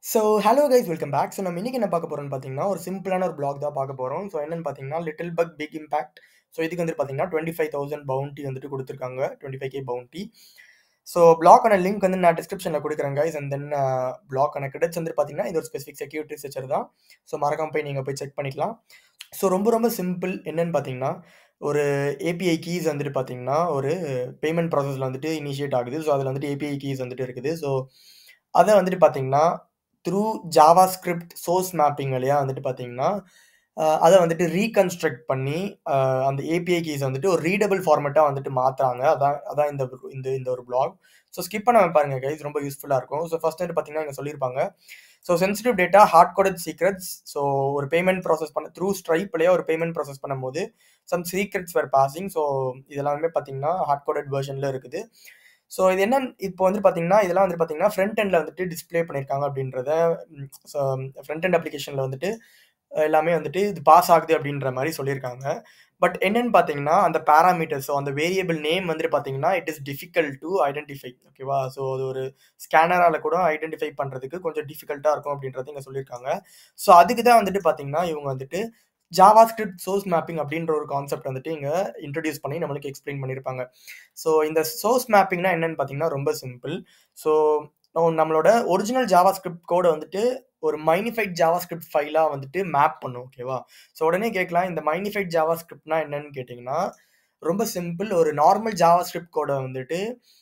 so hello guys welcome back so நம்ம இன்னைக்கு என்ன பார்க்க போறோம்னு பார்த்தீங்கன்னா ஒரு சிம்பிளான ஒரு பிளாக் தான் பார்க்க போகிறோம் ஸோ என்னன்னு பார்த்தீங்கன்னா little bug big impact so இதுக்கு வந்து பார்த்தீங்கன்னா டுவெண்ட்டி ஃபைவ் தௌசண்ட் பவுண்டி வந்துட்டு கொடுத்துருக்காங்க twenty five K bounty so பிளாக்கான லிங்க் வந்து நான் டிஸ்கிரிப்ஷனில் கொடுக்குறேன் கைஸ் அண்ட் தென் பிளாக்கான கிரெடிட்ஸ் வந்து பார்த்தீங்கன்னா இது ஒரு ஸ்பெசிஃபிக் செக்யூரிட்டி ஸ்ட்ரக்சர் தான் ஸோ மறக்காம போய் நீங்கள் போய் செக் பண்ணிக்கலாம் ஸோ ரொம்ப ரொம்ப சிம்பிள் என்னன்னு பார்த்தீங்கன்னா ஒரு ஏபிஐ கீஸ் வந்துட்டு பார்த்தீங்கன்னா ஒரு பேமெண்ட் ப்ராசஸில் வந்துட்டு இனிஷியேட் ஆகுது ஸோ அதில் வந்துட்டு ஏபிஐ கீஸ் வந்துட்டு இருக்குது ஸோ அதை வந்துட்டு பார்த்தீங்கன்னா through JavaScript source mapping வழியாக வந்துட்டு பார்த்தீங்கன்னா அஹ், அதை வந்துட்டு ரீகன்ஸ்ட்ரக்ட் பண்ணி அஹ், அந்த ஏபிஐ கீஸ் வந்துட்டு ஒரு ரீடபிள் ஃபார்மேட்டாக வந்துட்டு மாற்றுறாங்க அதான் அதான் இந்த இந்த இந்த ஒரு பிளாக் ஸோ ஸ்கிப் பண்ண பாருங்க கைஸ் ரொம்ப யூஸ்ஃபுல்லாக இருக்கும் ஸோ ஃபர்ஸ்ட் வந்துட்டு பார்த்தீங்கன்னா இங்கே சொல்லியிருப்பாங்க so sensitive data hard coded secrets so ஒரு பேமெண்ட் ப்ராசஸ் பண்ண த்ரூ ஸ்ட்ரைப்லேயே ஒரு பேமெண்ட் ப்ராசஸ் பண்ணும்போது some secrets were passing so இதெல்லாமே பார்த்தீங்கன்னா ஹார்ட் கோடட் வெர்ஷனில் இருக்குது ஸோ இது என்ன இப்போ வந்து பார்த்தீங்கன்னா இதெல்லாம் வந்து பார்த்தீங்கன்னா ஃப்ரண்ட் எண்டில் வந்துட்டு டிஸ்ப்ளே பண்ணியிருக்காங்க அப்படின்றத ஸோ ஃப்ரண்ட் எண்ட் அப்ளிகேஷனில் வந்துட்டு அஹ், எல்லாமே வந்துட்டு இது பாஸ் ஆகுது அப்படின்ற மாதிரி சொல்லியிருக்காங்க பட் என்னன்னு பார்த்தீங்கன்னா அந்த பேராமீட்டர்ஸ் ஸோ அந்த வேரியபிள் நேம் வந்துட்டு பார்த்தீங்கன்னா it is difficult to identify ஓகேவா ஸோ அது ஒரு ஸ்கேனரால் கூட ஐடென்டிஃபை பண்ணுறதுக்கு கொஞ்சம் டிஃபிகல்ட்டாக இருக்கும் அப்படின்றது இங்கே சொல்லியிருக்காங்க ஸோ அதுக்கு தான் வந்துட்டு பார்த்தீங்கன்னா இவங்க வந்துட்டு ஜாவா ஸ்கிரிப்ட் சோர்ஸ் மேப்பிங் அப்படின்ற ஒரு கான்செப்ட் வந்துட்டு இங்கே இன்ட்ரடியூஸ் பண்ணி நம்மளுக்கு எக்ஸ்பிளைன் பண்ணியிருப்பாங்க ஸோ இந்த சோர்ஸ் மேப்பிங்னா என்னன்னு பார்த்தீங்கன்னா ரொம்ப சிம்பிள் ஸோ நம்மளோட ஒரிஜினல் ஜாவா ஸ்கிரிப்ட் கோடை வந்துட்டு ஒரு மைனிஃபைட் ஜாவா ஸ்கிரிப்ட் ஃபைலாக வந்துட்டு மேப் பண்ணும் ஓகேவா ஸோ உடனே கேட்கலாம் இந்த மைனிஃபைட் ஜாவா ஸ்கிரிப்ட்னா என்னன்னு கேட்டிங்கன்னா ரொம்ப சிம்பிள் ஒரு நார்மல் ஜாவா ஸ்கிரிப்ட் கோடை வந்துட்டு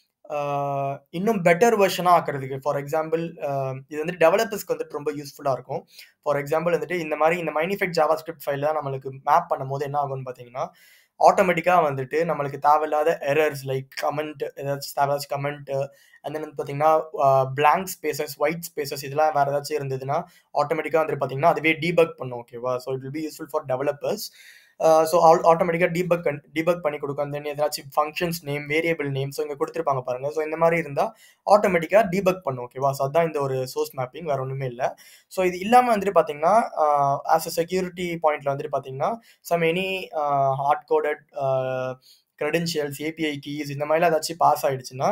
ஆஹ், இன்னும் பெட்டர் வெர்ஷனாக ஆக்கிறதுக்கு ஃபார் எக்ஸாம்பிள் இது வந்துட்டு டெவலப்பர்ஸ்க்கு வந்துட்டு ரொம்ப யூஸ்ஃபுல்லாக இருக்கும் ஃபார் எக்ஸாம்பிள் வந்துட்டு இந்த மாதிரி இந்த மைனிஃபைட் ஜாவா ஸ்கிரிப்ட் ஃபைல் தான் நம்மளுக்கு மேப் பண்ணும்போது என்ன ஆகும்னு பார்த்தீங்கன்னா ஆட்டோமேட்டிக்காக வந்துட்டு நம்மளுக்கு தேவையில்லாத எரர்ஸ் லைக் கமெண்ட் ஏதாச்சும் தேவையாச்சும் கமெண்ட் அண்ட் தென் வந்து பார்த்தீங்கன்னா blank ஸ்பேசஸ் ஒயிட் ஸ்பேசஸ் இதெல்லாம் வேறு ஏதாச்சும் இருந்ததுன்னா ஆட்டோமேட்டிக்காக வந்துட்டு பார்த்தீங்கன்னா அதுவே டீபக் பண்ணும் ஓகேவா so it will be useful for developers so ஆட்டோமேட்டிக்காக டீபக் டீபக் பண்ணி கொடுக்கும் தென் ஏதாச்சும் functions name variable name so இங்கே கொடுத்துருப்பாங்க பாருங்க ஸோ இந்த மாதிரி இருந்தால் ஆட்டோமேட்டிக்காக டீபக் பண்ணும் ஓகேவா ஸோ அதான் இந்த ஒரு சோர்ஸ் மேப்பிங் வேறு ஒன்றுமே இல்லை ஸோ இது இல்லாமல் வந்துட்டு பார்த்தீங்கன்னா ஆஸ் அ செக்யூரிட்டி பாயிண்ட்ல வந்துட்டு பார்த்தீங்கன்னா some any hard coded credentials API keys இந்த மாதிரிலாம் ஏதாச்சும் பாஸ் ஆயிடுச்சுன்னா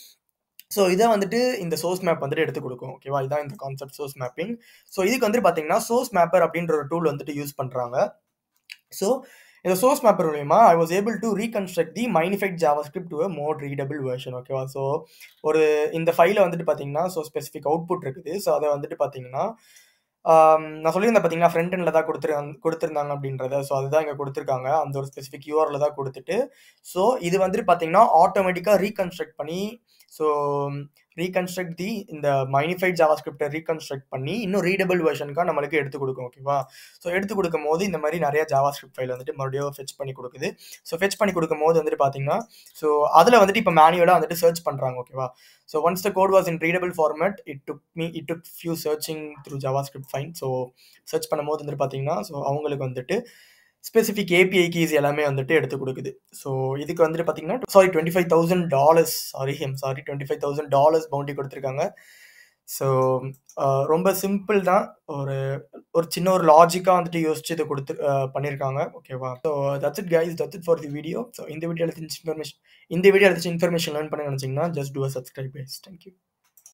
ஸோ இதை வந்துட்டு இந்த சோர்ஸ் மேப் வந்துட்டு எடுத்து கொடுக்கும் ஓகேவா இதான் இந்த கான்செப்ட் சோர்ஸ் மேப்பிங் ஸோ இதுக்கு வந்துட்டு பார்த்தீங்கன்னா சோர்ஸ் மேப்பர் அப்படின்ற ஒரு டூல் வந்துட்டு யூஸ் பண்ணுறாங்க ஸோ இந்த சோர்ஸ் மேப்பர் மூலியமா I was able to reconstruct the minified JavaScript to a more readable version ஓகேவா ஸோ ஒரு இந்த ஃபைலை வந்துட்டு பார்த்தீங்கன்னா ஸோ ஸ்பெசிஃபிக் அவுட்புட் இருக்குது ஸோ அதை வந்துட்டு பார்த்தீங்கன்னா ஆம், நான் சொல்லியிருந்தேன் பார்த்தீங்கன்னா ஃப்ரண்ட் எண்டில் தான் கொடுத்துருக்காங்க கொடுத்துருந்தாங்க அப்படின்றத ஸோ அதுதான் இங்கே கொடுத்துருக்காங்க அந்த ஒரு ஸ்பெசிஃபிக் யூஆரில் தான் கொடுத்துட்டு ஸோ இது வந்துட்டு பார்த்தீங்கன்னா ஆட்டோமேட்டிக்காக ரீகன்ஸ்ட்ரக்ட் பண்ணி ஸோ ரீகன்ஸ்ட்ரக்ட் தி இந்த மைனிஃபைட் ஜாவா ஸ்கிரிப்டை ரீகன்ஸ்ட்ரக்ட் பண்ணி இன்னும் ரீடபிள் வெர்ஷனுக்காக நம்மளுக்கு எடுத்து கொடுக்கும் ஓகேவா ஸோ எடுத்து கொடுக்கும் போது இந்த மாதிரி நிறைய ஜாவா ஸ்கிரிப்ட் ஃபைல் வந்துட்டு மறுபடியும் ஃபெச் பண்ணி கொடுக்குது ஸோ ஃபெச் பண்ணி கொடுக்கும் போது வந்துட்டு பார்த்தீங்கன்னா ஸோ அதில் வந்துட்டு இப்போ மேனுவலாக வந்துட்டு சர்ச் பண்ணுறாங்க ஓகேவா so once the code was in readable format it took me it took few searching through JavaScript fine so search பண்ணும்போது வந்துட்டு பார்த்தீங்கன்னா ஸோ அவங்களுக்கு வந்துட்டு ஸ்பெசிஃபிக் ஏபிஐ கீஸ் எல்லாமே வந்துட்டு எடுத்து கொடுக்குது ஸோ இதுக்கு வந்துட்டு பார்த்தீங்கன்னா sorry twenty five thousand dollars sorry hmm sorry twenty five thousand dollars bounty கொடுத்துருக்காங்க ஸோ ரொம்ப சிம்பிள் தான் ஒரு ஒரு சின்ன ஒரு லாஜிக்காக வந்துட்டு யோசிச்சு இதை கொடுத்து அஹ், பண்ணியிருக்காங்க ஓகேவா so that's it guys that's it for the video so இந்த வீடியோ எடுத்து இன்ஃபர்மேஷன் இந்த வீடியோ எடுத்து இன்ஃபர்மேஷன் லேர்ன் பண்ண நினச்சிங்கன்னா just do a subscribe guys thank you